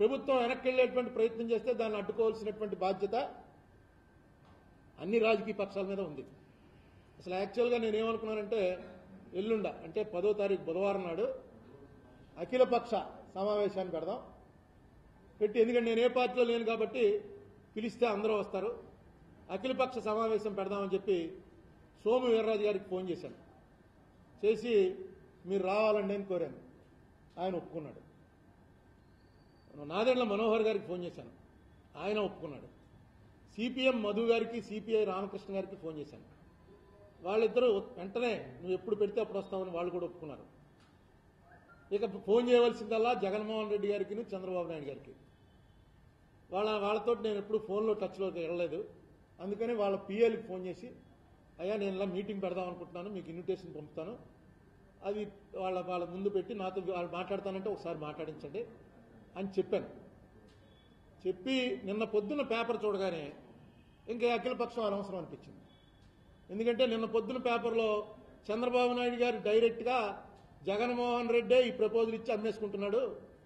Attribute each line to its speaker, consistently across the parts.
Speaker 1: ప్రభుత్వం వెనక్కి వెళ్ళేటువంటి ప్రయత్నం చేస్తే దాన్ని అడ్డుకోవాల్సినటువంటి బాధ్యత అన్ని రాజకీయ పక్షాల మీద ఉంది అసలు యాక్చువల్గా నేను ఏమనుకున్నానంటే ఎల్లుండ అంటే పదో తారీఖు బుధవారం నాడు అఖిలపక్ష సమావేశాన్ని పెడదాం పెట్టి ఎందుకంటే నేను ఏ పార్టీలో లేను కాబట్టి పిలిస్తే అందరూ వస్తారు అఖిలపక్ష సమావేశం పెడదామని చెప్పి సోము వీర్రాజు గారికి ఫోన్ చేశాను చేసి మీరు రావాలండి అని కోరాను ఆయన ఒప్పుకున్నాడు నాదెండ్ల మనోహర్ గారికి ఫోన్ చేశాను ఆయన ఒప్పుకున్నాడు సిపిఎం మధు గారికి సిపిఐ రామకృష్ణ గారికి ఫోన్ చేశాను వాళ్ళిద్దరూ వెంటనే నువ్వు ఎప్పుడు పెడితే అప్పుడు వస్తావని వాళ్ళు కూడా ఒప్పుకున్నారు ఇక ఫోన్ చేయవలసిందల్లా జగన్మోహన్ రెడ్డి గారికి చంద్రబాబు నాయుడు గారికి వాళ్ళ వాళ్ళతో నేను ఎప్పుడు ఫోన్లో టచ్లోకి వెళ్ళలేదు అందుకని వాళ్ళ పిఏలకి ఫోన్ చేసి అయ్యా నేను ఇలా మీటింగ్ పెడదాం అనుకుంటున్నాను మీకు ఇన్విటేషన్ పంపుతాను అది వాళ్ళ వాళ్ళ ముందు పెట్టి నాతో వాళ్ళు మాట్లాడతానంటే ఒకసారి మాట్లాడించండి అని చెప్పాను చెప్పి నిన్న పొద్దున్న పేపర్ చూడగానే ఇంకా అఖిలపక్షం అనవసరం అనిపించింది ఎందుకంటే నిన్న పొద్దున పేపర్లో చంద్రబాబు నాయుడు గారు డైరెక్ట్గా జగన్మోహన్ రెడ్డే ఈ ప్రపోజల్ ఇచ్చి అమ్మేసుకుంటున్నాడు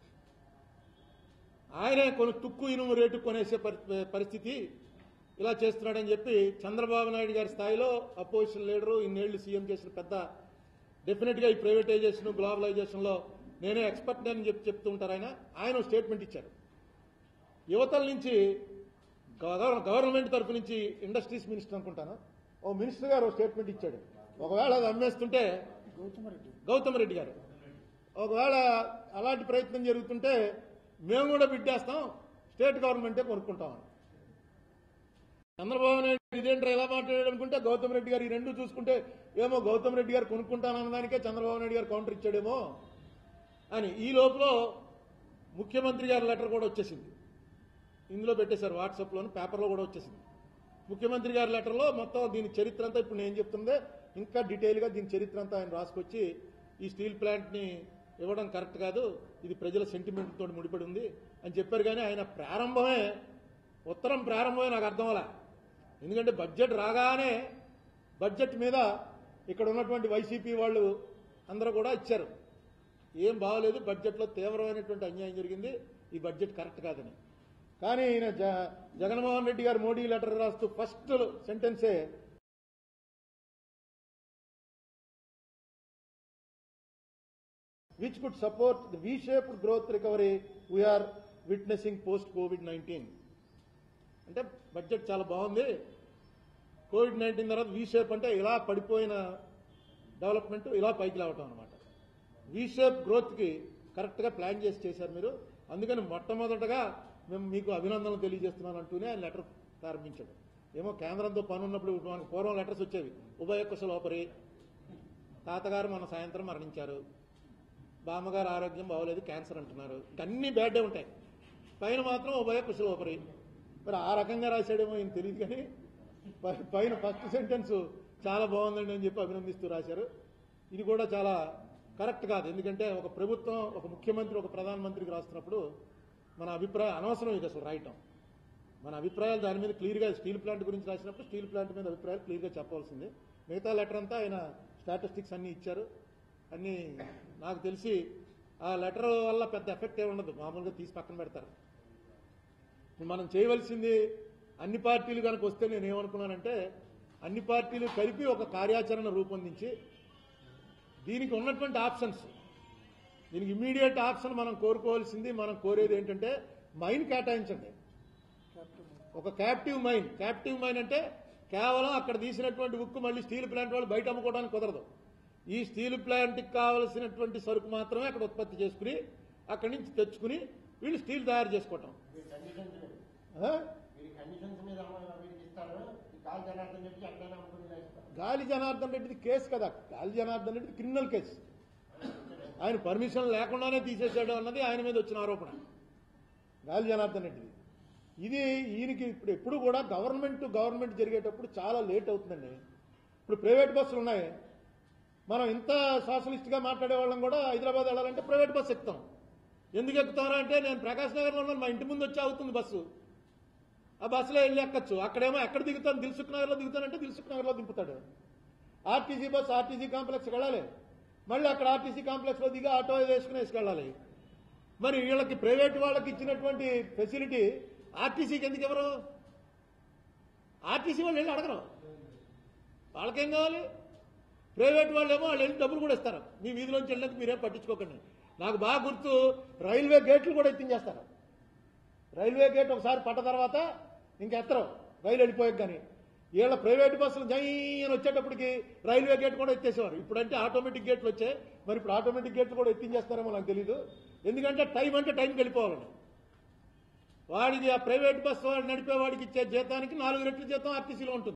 Speaker 1: ఆయనే కొన్ని తుక్కు ఇనుము రేటు కొనేసే పరి- పరిస్థితి ఇలా చేస్తున్నాడని చెప్పి చంద్రబాబు నాయుడు గారి స్థాయిలో అపోజిషన్ లీడరు ఇన్నేళ్లు సీఎం చేసిన పెద్ద డెఫినెట్గా ఈ ప్రైవేటైజేషన్ గ్లోబలైజేషన్లో నేనే ఎక్స్పర్ట్ అని చెప్పి చెప్తూ ఉంటారు ఆయన ఆయన ఒక స్టేట్మెంట్ ఇచ్చారు యువతల నుంచి గవర్- గవర్నమెంట్ తరఫు నుంచి ఇండస్ట్రీస్ మినిస్టర్ అనుకుంటాను ఓ మినిస్టర్ గారు ఓ స్టేట్మెంట్ ఇచ్చాడు ఒకవేళ అది అమ్మేస్తుంటే
Speaker 2: గౌతమ్ రెడ్డి
Speaker 1: గౌతమ్ రెడ్డి గారు ఒకవేళ అలాంటి ప్రయత్నం జరుగుతుంటే మేము కూడా బిడ్డేస్తాం స్టేట్ గవర్నమెంటే కొనుక్కుంటామని చంద్రబాబు నాయుడు ఇదేంటారు ఎలా మాట్లాడాడు అనుకుంటే గౌతమ్ రెడ్డి గారు ఈ రెండు చూసుకుంటే ఏమో గౌతమ్ రెడ్డి గారు కొనుక్కుంటానన్న దానికే చంద్రబాబు నాయుడు గారు కౌంటర్ ఇచ్చాడేమో అని ఈ లోపల ముఖ్యమంత్రి గారి లెటర్ కూడా వచ్చేసింది ఇందులో పెట్టేశారు వాట్సాప్లోని పేపర్లో కూడా వచ్చేసింది ముఖ్యమంత్రి గారి లెటర్లో మొత్తం దీని చరిత్ర అంతా ఇప్పుడు నేను చెప్తుందే ఇంకా డీటెయిల్గా దీని చరిత్ర అంతా ఆయన రాసుకొచ్చి ఈ స్టీల్ ప్లాంట్ని ఇవ్వడం కరెక్ట్ కాదు ఇది ప్రజల సెంటిమెంట్ తోటి ముడిపడి ఉంది అని చెప్పారు కానీ ఆయన ప్రారంభమే ఉత్తరం ప్రారంభమే నాకు అర్థం అలా ఎందుకంటే బడ్జెట్ రాగానే బడ్జెట్ మీద ఇక్కడ ఉన్నటువంటి వైసీపీ వాళ్ళు అందరూ కూడా ఇచ్చారు ఏం బాగలేదు బడ్జెట్లో తీవ్రమైనటువంటి అన్యాయం జరిగింది ఈ బడ్జెట్ కరెక్ట్ కాదని కానీ ఈయన జ- జగన్మోహన్ రెడ్డి గారు మోడీ లెటర్ రాస్తూ ఫస్ట్ సెంటెన్సే which could support the V shaped growth recovery we're witnessing post Covid nineteen అంటే బడ్జెట్ చాలా బాగుంది కోవిడ్ నైన్టీన్ తర్వాత వీ షేప్ అంటే ఇలా పడిపోయిన డెవలప్మెంట్ ఇలా పైకి లేవటం అనమాట వీ షేప్ గ్రోత్కి కరెక్ట్గా ప్లాన్ చేసి చేశారు మీరు అందుకని మొట్టమొదటగా మేము మీకు అభినందనలు తెలియజేస్తున్నాను అంటూనే ఆయన లెటర్ ప్రారంభించాడు ఏమో కేంద్రంతో పని ఉన్నప్పుడు మనకు పూర్వం లెటర్స్ వచ్చేవి ఉభయ కుశలోపరి తాతగారు మన సాయంత్రం మరణించారు బామ్మగారు ఆరోగ్యం బాగోలేదు క్యాన్సర్ అంటున్నారు ఇంక అన్ని బ్యాడ్డే ఉంటాయి పైన మాత్రం ఉభయ కుశలోపరి మరి ఆ రకంగా రాశాడేమో ఈయన తెలియదు కానీ పై- పైన ఫస్ట్ సెంటెన్స్ చాలా బాగుందండి అని చెప్పి అభినందిస్తూ రాశారు ఇది కూడా చాలా కరెక్ట్ కాదు ఎందుకంటే ఒక ప్రభుత్వం ఒక ముఖ్యమంత్రి ఒక ప్రధానమంత్రికి రాస్తున్నప్పుడు మన అభిప్రాయం అనవసరం ఇది అసలు రాయటం మన అభిప్రాయాలు దాని మీద క్లియర్గా స్టీల్ ప్లాంట్ గురించి రాసినప్పుడు స్టీల్ ప్లాంట్ మీద అభిప్రాయాలు క్లియర్గా చెప్పాల్సింది మిగతా లెటర్ అంతా ఆయన స్టాటిస్టిక్స్ అన్నీ ఇచ్చారు అన్నీ నాకు తెలిసి ఆ లెటర్ వల్ల పెద్ద ఎఫెక్ట్ ఏమి ఉండదు మామూలుగా తీసి పక్కన పెడతారు ఇప్పుడు మనం చేయవలసింది అన్ని పార్టీలు కనుక వస్తే నేను ఏమనుకున్నానంటే అన్ని పార్టీలు కలిపి ఒక కార్యాచరణ రూపొందించి దీనికి ఉన్నటువంటి ఆప్షన్స్ దీనికి ఇమీడియట్ ఆప్షన్ మనం కోరుకోవాల్సింది మనం కోరేది ఏంటంటే మైన్ కేటాయించండి
Speaker 2: క్యాప్టెన్
Speaker 1: ఒక క్యాప్టివ్ మైన్ క్యాప్టివ్ మైన్ అంటే కేవలం అక్కడ తీసినటువంటి ఉక్కు మళ్ళీ స్టీల్ ప్లాంట్ వాళ్ళు బయట అమ్ముకోవడానికి కుదరదు ఈ స్టీల్ ప్లాంట్కి కావలసినటువంటి సరుకు మాత్రమే అక్కడ ఉత్పత్తి చేసుకుని అక్కడి నుంచి తెచ్చుకుని వీళ్ళు స్టీల్ తయారు చేసుకోవటం
Speaker 3: మీరు కండిషన్స్ మీద
Speaker 1: ఆ?
Speaker 3: మీరు కండిషన్స్ మీద అమ్మ- వీరికి ఇస్తారు ఈ కాల్ జనార్దన్ రెడ్డి ఎక్కడైనా అమ్ముకుని ఇస్తారు
Speaker 1: గాలి జనార్దన్ రెడ్డిది కేసు కదా గాలి జనార్దన్ రెడ్డి క్రిమినల్ కేసు ఆయన పర్మిషన్ లేకుండానే తీసేశాడు అన్నది ఆయన మీద వచ్చిన ఆరోపణ గాలి జనార్దన్ రెడ్డిది ఇది ఈయనకి ఇప్పుడు ఎప్పుడు కూడా గవర్నమెంట్ టు గవర్నమెంట్ జరిగేటప్పుడు చాలా లేట్ అవుతుందండి ఇప్పుడు ప్రైవేట్ బస్సులు ఉన్నాయి మనం ఇంత సోషలిస్ట్గా మాట్లాడే వాళ్ళం కూడా హైదరాబాద్ వెళ్ళాలంటే ప్రైవేట్ బస్సు ఎక్కుతాం ఎందుకు ఎక్కుతారా అంటే నేను ప్రకాశ్ నగర్లో ఉన్నాను మా ఇంటి ముందు వచ్చి అవుతుంది బస్సు ఆ బస్సులో వెళ్ళి ఎక్కచ్చు అక్కడేమో ఎక్కడ దిగుతాను దిల్సుఖ్ నగర్లో దిగుతానంటే దిల్సుఖ్ నగర్లో దింపుతాడు ఆర్టీసీ బస్సు ఆర్టీసీ కాంప్లెక్స్ వెళ్ళాలి మళ్ళీ అక్కడ ఆర్టీసీ కాంప్లెక్స్లో దిగి ఆటో వేసుకుని వేసుకెళ్ళాలి మరి వీళ్ళకి ప్రైవేట్ వాళ్ళకి ఇచ్చినటువంటి ఫెసిలిటీ ఆర్టీసీకి ఎందుకు ఎవరు ఆర్టీసీ వాళ్ళు వెళ్ళి అడగరు వాళ్ళకేం కావాలి ప్రైవేట్ వాళ్ళేమో వాళ్ళు వెళ్ళి డబ్బులు కూడా ఇస్తారు మీ వీధిలోంచి వెళ్ళినందుకు మీరేం పట్టించుకోకండి నాకు బాగా గుర్తు రైల్వే గేట్లు కూడా ఎత్తించేస్తారు రైల్వే గేట్ ఒకసారి పడ్డ తర్వాత ఇంకెత్తరు రైలు వెళ్ళిపోయాక కానీ వీళ్ళ ప్రైవేట్ బస్సులు జై అని వచ్చేటప్పటికి రైల్వే గేట్ కూడా ఎత్తేసేవారు ఇప్పుడంటే ఆటోమేటిక్ గేట్లు వచ్చాయి మరి ఇప్పుడు ఆటోమేటిక్ గేట్లు కూడా ఎత్తించేస్తారేమో నాకు తెలియదు ఎందుకంటే టైం అంటే టైంకి వెళ్ళిపోవాలని వాడికి ఆ ప్రైవేట్ బస్సు వాడు నడిపే వాడికి ఇచ్చే జీతానికి నాలుగు రెట్ల జీతం ఆర్టీసీలో ఉంటుంది